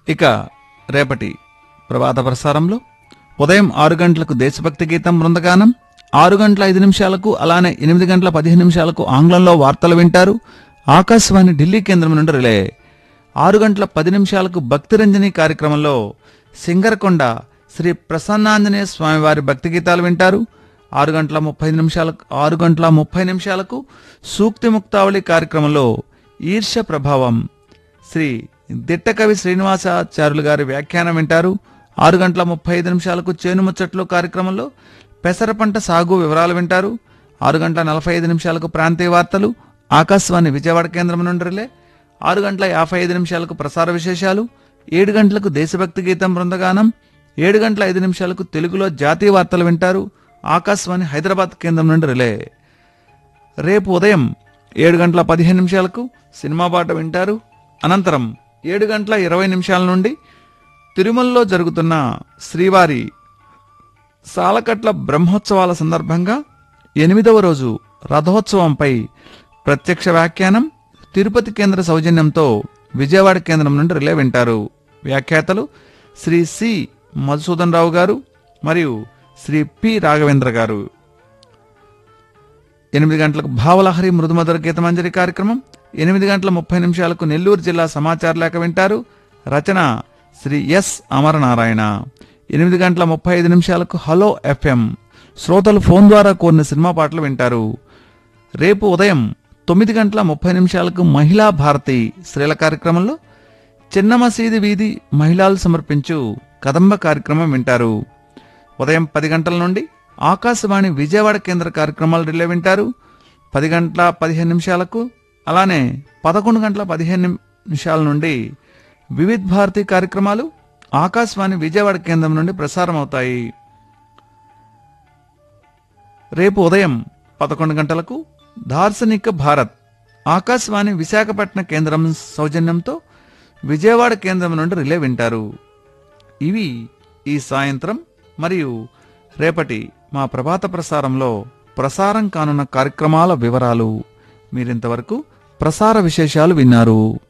ఇక రేపటి ప్రభాత ప్రసారంలో ఉదయం ఆరు గంటలకు దేశభక్తి గీతం బృందగానం ఆరు గంటల ఐదు నిమిషాలకు అలానే ఎనిమిది గంటల పదిహేను నిమిషాలకు ఆంగ్లంలో వార్తలు వింటారు ఆకాశవాణి ఢిల్లీ కేంద్రం నుండి రిలే ఆరు గంటల పది నిమిషాలకు భక్తిరంజని కార్యక్రమంలో సింగరకొండ శ్రీ ప్రసన్నాంజనేయ స్వామివారి భక్తి గీతాలు వింటారు ఆరు గంటల ముప్పై నిమిషాలకు ఆరు గంటల ముప్పై నిమిషాలకు సూక్తి ముక్తావళి కార్యక్రమంలో ఈర్ష్య ప్రభావం శ్రీ దిట్టకవి శ్రీనివాసాచార్యులు గారి వ్యాఖ్యానం వింటారు ఆరు గంటల ముప్పై ఐదు నిమిషాలకు చేను ముచ్చట్లు కార్యక్రమంలో పెసర పంట సాగు వివరాలు వింటారు ఆరు గంటల నలభై ఐదు నిమిషాలకు ప్రాంతీయ వార్తలు ఆకాశవాణి విజయవాడ కేంద్రం నుండి రిలే ఆరు గంటల యాభై ఐదు నిమిషాలకు ప్రసార విశేషాలు ఏడు గంటలకు దేశభక్తి గీతం బృందగానం ఏడు గంటల ఐదు నిమిషాలకు తెలుగులో జాతీయ వార్తలు వింటారు ఆకాశవాణి హైదరాబాద్ కేంద్రం నుండి రిలే రేపు ఉదయం ఏడు గంటల పదిహేను నిమిషాలకు సినిమా పాట వింటారు అనంతరం ఏడు గంటల ఇరవై నిమిషాల నుండి తిరుమలలో జరుగుతున్న శ్రీవారి సాలకట్ల బ్రహ్మోత్సవాల సందర్భంగా ఎనిమిదవ రోజు రథోత్సవంపై ప్రత్యక్ష వ్యాఖ్యానం తిరుపతి కేంద్ర సౌజన్యంతో విజయవాడ కేంద్రం నుండి రిలే వింటారు వ్యాఖ్యాతలు శ్రీ సి మధుసూదన్ రావు గారు మరియు శ్రీ పి రాఘవేంద్ర గారు ఎనిమిది గంటలకు భావలహరి మృదుమధుర గీతమంజరి కార్యక్రమం ఎనిమిది గంటల ముప్పై నిమిషాలకు నెల్లూరు జిల్లా సమాచార లేఖ వింటారు రచన శ్రీ ఎస్ అమరనారాయణ ఎనిమిది గంటల ముప్పై ఐదు నిమిషాలకు హలో ఎఫ్ఎం శ్రోతలు ఫోన్ ద్వారా కోరిన సినిమా పాటలు వింటారు రేపు ఉదయం తొమ్మిది గంటల ముప్పై నిమిషాలకు మహిళా భారతి స్త్రీల కార్యక్రమంలో చిన్న మసీది వీధి మహిళలు సమర్పించు కదంబ కార్యక్రమం వింటారు ఉదయం పది గంటల నుండి ఆకాశవాణి విజయవాడ కేంద్ర కార్యక్రమాలు రిలే వింటారు పది గంటల పదిహేను నిమిషాలకు అలానే పదకొండు గంటల పదిహేను నిమిషాల నుండి వివిధ్ భారతి కార్యక్రమాలు ఆకాశవాణి విజయవాడ కేంద్రం నుండి ప్రసారం అవుతాయి రేపు ఉదయం పదకొండు గంటలకు దార్శనిక భారత్ ఆకాశవాణి విశాఖపట్నం కేంద్రం సౌజన్యంతో విజయవాడ కేంద్రం నుండి రిలే వింటారు ఇవి ఈ సాయంత్రం మరియు రేపటి మా ప్రభాత ప్రసారంలో ప్రసారం కానున్న కార్యక్రమాల వివరాలు మీరింతవరకు ప్రసార విశేషాలు విన్నారు